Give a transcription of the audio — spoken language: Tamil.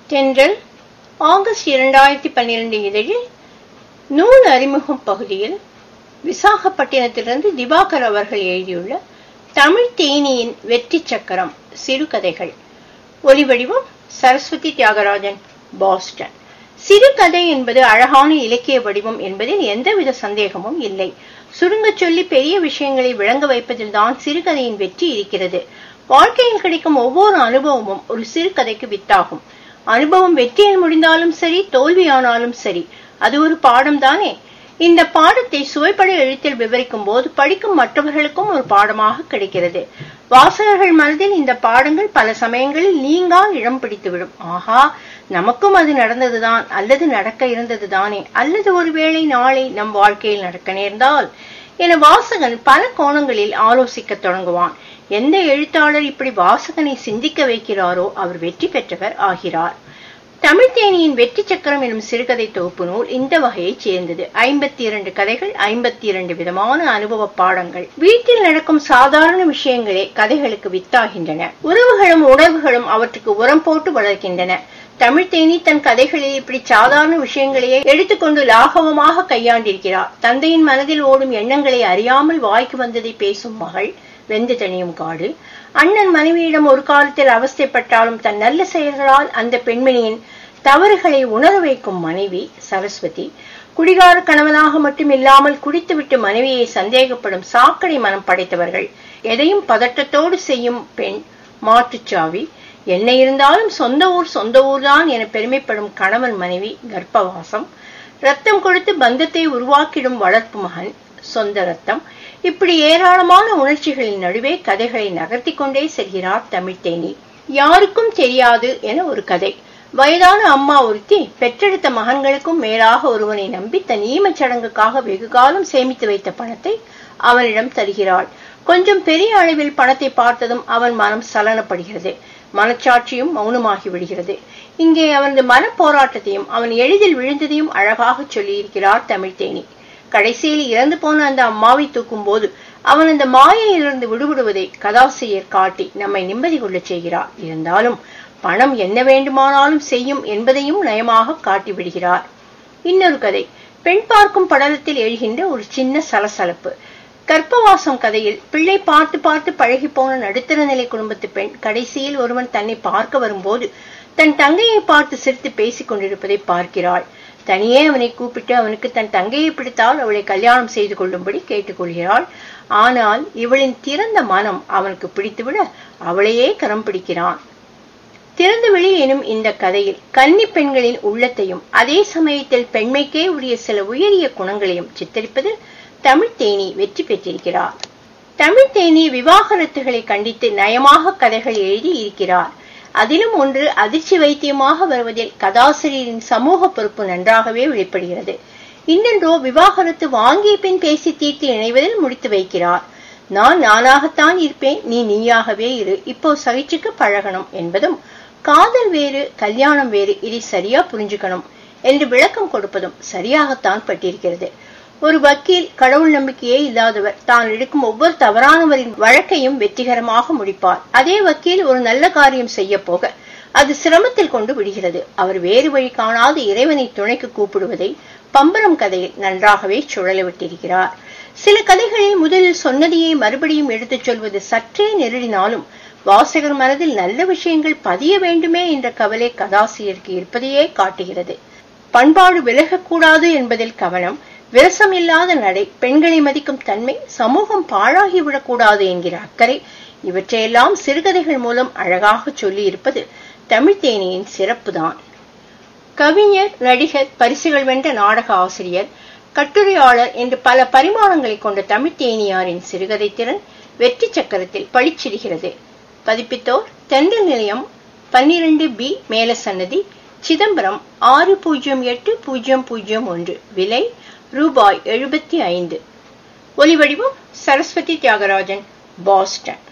தென்றல் ஆகஸ்ட் இரண்டாயிரத்தி பன்னிரண்டு இதழில் நூல் அறிமுகம் பகுதியில் விசாகப்பட்டினத்திலிருந்து திவாகர் அவர்கள் எழுதியுள்ள தமிழ் தேனியின் வெற்றி சக்கரம் சிறுகதைகள் ஒலிவடிவம் சரஸ்வதி தியாகராஜன் பாஸ்டன் சிறுகதை என்பது அழகான இலக்கிய வடிவம் என்பதில் எந்தவித சந்தேகமும் இல்லை சுருங்கச் சொல்லி பெரிய விஷயங்களை விளங்க வைப்பதில் தான் சிறுகதையின் வெற்றி இருக்கிறது வாழ்க்கையில் கிடைக்கும் ஒவ்வொரு அனுபவமும் ஒரு சிறுகதைக்கு வித்தாகும் அனுபவம் வெற்றியில் முடிந்தாலும் சரி தோல்வியானாலும் சரி அது ஒரு பாடம் தானே இந்த பாடத்தை சுவைப்பட எழுத்தில் விவரிக்கும் போது படிக்கும் மற்றவர்களுக்கும் ஒரு பாடமாக கிடைக்கிறது வாசகர்கள் மனதில் இந்த பாடங்கள் பல சமயங்களில் நீங்கா இடம் பிடித்துவிடும் ஆஹா நமக்கும் அது நடந்ததுதான் அல்லது நடக்க இருந்தது தானே அல்லது ஒருவேளை நாளை நம் வாழ்க்கையில் நடக்க நேர்ந்தால் என வாசகன் பல கோணங்களில் ஆலோசிக்க தொடங்குவான் எந்த எழுத்தாளர் இப்படி வாசகனை சிந்திக்க வைக்கிறாரோ அவர் வெற்றி பெற்றவர் ஆகிறார் தமிழ்த்தேனியின் வெற்றி சக்கரம் எனும் சிறுகதை தொகுப்பு நூல் இந்த வகையைச் சேர்ந்தது ஐம்பத்தி இரண்டு கதைகள் ஐம்பத்தி இரண்டு விதமான அனுபவ பாடங்கள் வீட்டில் நடக்கும் சாதாரண விஷயங்களே கதைகளுக்கு வித்தாகின்றன உறவுகளும் உணர்வுகளும் அவற்றுக்கு உரம் போட்டு வளர்க்கின்றன தமிழ்த்தேனி தன் கதைகளில் இப்படி சாதாரண விஷயங்களையே எடுத்துக்கொண்டு லாகவமாக கையாண்டிருக்கிறார் தந்தையின் மனதில் ஓடும் எண்ணங்களை அறியாமல் வாய்க்கு வந்ததை பேசும் மகள் வெந்து தணியும் காடு அண்ணன் மனைவியிடம் ஒரு காலத்தில் அவஸ்தைப்பட்டாலும் தன் நல்ல செயல்களால் அந்த பெண்மணியின் தவறுகளை உணர வைக்கும் மனைவி சரஸ்வதி குடிகார கணவனாக மட்டும் இல்லாமல் குடித்துவிட்டு மனைவியை சந்தேகப்படும் சாக்கடை மனம் படைத்தவர்கள் எதையும் பதட்டத்தோடு செய்யும் பெண் மாட்டுச்சாவி என்ன இருந்தாலும் சொந்த ஊர் சொந்த ஊர்தான் என பெருமைப்படும் கணவன் மனைவி கர்ப்பவாசம் ரத்தம் கொடுத்து பந்தத்தை உருவாக்கிடும் வளர்ப்பு மகன் சொந்த ரத்தம் இப்படி ஏராளமான உணர்ச்சிகளின் நடுவே கதைகளை நகர்த்தி கொண்டே செல்கிறார் தமிழ்த்தேனி யாருக்கும் தெரியாது என ஒரு கதை வயதான அம்மா ஒருத்தி பெற்றெடுத்த மகன்களுக்கும் மேலாக ஒருவனை நம்பி தன் ஈமச் சடங்குக்காக வெகு காலம் சேமித்து வைத்த பணத்தை அவனிடம் தருகிறாள் கொஞ்சம் பெரிய அளவில் பணத்தை பார்த்ததும் அவன் மனம் சலனப்படுகிறது மனச்சாட்சியும் மௌனமாகி விடுகிறது இங்கே அவனது மன போராட்டத்தையும் அவன் எளிதில் விழுந்ததையும் அழகாக சொல்லியிருக்கிறார் தமிழ்த்தேனி கடைசியில் இறந்து போன அந்த அம்மாவை தூக்கும் போது அவன் அந்த மாயையிலிருந்து விடுபடுவதை கதாசிரியர் காட்டி நம்மை நிம்மதி கொள்ளச் செய்கிறார் இருந்தாலும் பணம் என்ன வேண்டுமானாலும் செய்யும் என்பதையும் நயமாக காட்டி விடுகிறார் இன்னொரு கதை பெண் பார்க்கும் படலத்தில் எழுகின்ற ஒரு சின்ன சலசலப்பு கர்ப்பவாசம் கதையில் பிள்ளை பார்த்து பார்த்து பழகி போன நடுத்தர நிலை குடும்பத்து பெண் கடைசியில் ஒருவன் தன்னை பார்க்க வரும்போது தன் தங்கையை பார்த்து சிரித்து பேசிக் கொண்டிருப்பதை பார்க்கிறாள் தனியே அவனை கூப்பிட்டு அவனுக்கு தன் தங்கையை பிடித்தால் அவளை கல்யாணம் செய்து கொள்ளும்படி கேட்டுக்கொள்கிறாள் ஆனால் இவளின் திறந்த மனம் அவனுக்கு பிடித்துவிட அவளையே கரம் பிடிக்கிறான் திறந்த வெளி எனும் இந்த கதையில் கன்னி பெண்களின் உள்ளத்தையும் அதே சமயத்தில் பெண்மைக்கே உரிய சில உயரிய குணங்களையும் சித்தரிப்பதில் தமிழ்த்தேனி வெற்றி பெற்றிருக்கிறார் தமிழ்த்தேனி விவாகரத்துகளை கண்டித்து நயமாக கதைகள் எழுதி இருக்கிறார் அதிலும் ஒன்று அதிர்ச்சி வைத்தியமாக வருவதில் கதாசிரியரின் சமூக பொறுப்பு நன்றாகவே வெளிப்படுகிறது இன்னென்றோ விவாகரத்து வாங்கிய பின் பேசி தீர்த்து இணைவதில் முடித்து வைக்கிறார் நான் நானாகத்தான் இருப்பேன் நீ நீயாகவே இரு இப்போ சகிச்சுக்கு பழகணும் என்பதும் காதல் வேறு கல்யாணம் வேறு இதை சரியா புரிஞ்சுக்கணும் என்று விளக்கம் கொடுப்பதும் சரியாகத்தான் பட்டிருக்கிறது ஒரு வக்கீல் கடவுள் நம்பிக்கையே இல்லாதவர் தான் எடுக்கும் ஒவ்வொரு தவறானவரின் வழக்கையும் வெற்றிகரமாக முடிப்பார் அதே வக்கீல் ஒரு நல்ல காரியம் செய்ய போக அது சிரமத்தில் கொண்டு விடுகிறது அவர் வேறு வழி காணாத இறைவனை துணைக்கு கூப்பிடுவதை பம்பரம் கதையில் நன்றாகவே சுழல விட்டிருக்கிறார் சில கதைகளில் முதலில் சொன்னதையே மறுபடியும் எடுத்துச் சொல்வது சற்றே நெருடினாலும் வாசகர் மனதில் நல்ல விஷயங்கள் பதிய வேண்டுமே என்ற கவலை கதாசிரியருக்கு இருப்பதையே காட்டுகிறது பண்பாடு விலகக்கூடாது என்பதில் கவனம் விரசம் இல்லாத நடை பெண்களை மதிக்கும் தன்மை சமூகம் பாழாகிவிடக்கூடாது என்கிற அக்கறை இவற்றையெல்லாம் சிறுகதைகள் மூலம் அழகாக சொல்லி இருப்பது தமிழ்த்தேனியின் சிறப்புதான் கவிஞர் நடிகர் பரிசுகள் வென்ற நாடக ஆசிரியர் கட்டுரையாளர் என்று பல பரிமாணங்களை கொண்ட தமிழ்த்தேனியாரின் சிறுகதை திறன் வெற்றி சக்கரத்தில் பளிச்சிடுகிறது பதிப்பித்தோர் தென்றல் நிலையம் பன்னிரண்டு பி மேலசன்னதி சிதம்பரம் ஆறு பூஜ்ஜியம் எட்டு பூஜ்ஜியம் பூஜ்ஜியம் ஒன்று விலை ரூபாய் எழுபத்தி ஐந்து ஒலிவடிவம் சரஸ்வதி தியாகராஜன் பாஸ்டன்